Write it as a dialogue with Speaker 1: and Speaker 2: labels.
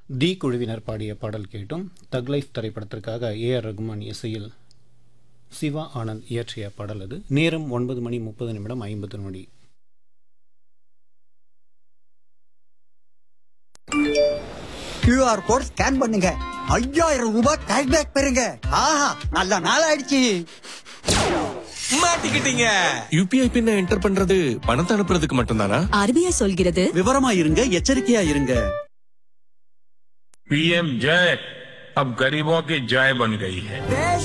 Speaker 1: தி குழுவினர் பாடிய பாடல் கேட்டும் தக் லைஃப் திரைப்படத்திற்காக ஏ ஆர் ரகுமான் இசையில் சிவா ஆனந்த் இயற்றிய பாடல் அது நேரம் ஒன்பது மணி முப்பது நிமிடம் ஐம்பது நொடி
Speaker 2: கியூஆர் கோட் ஸ்கேன் பண்ணுங்க ஐயாயிரம் ரூபாய் கேஷ்பேக் பெறுங்க ஆஹா நல்ல நாள் ஆயிடுச்சு
Speaker 3: மாட்டிக்கிட்டீங்க யூபிஐ பின்ன என்டர் பண்றது பணத்தை அனுப்புறதுக்கு மட்டும்தானா
Speaker 4: ஆர்பிஐ சொல்கிறது
Speaker 2: விவரமா இருங்க எச்சரிக்கையா இருங்க
Speaker 5: पीएम जय अब गरीबों की जय बन गई है
Speaker 2: देश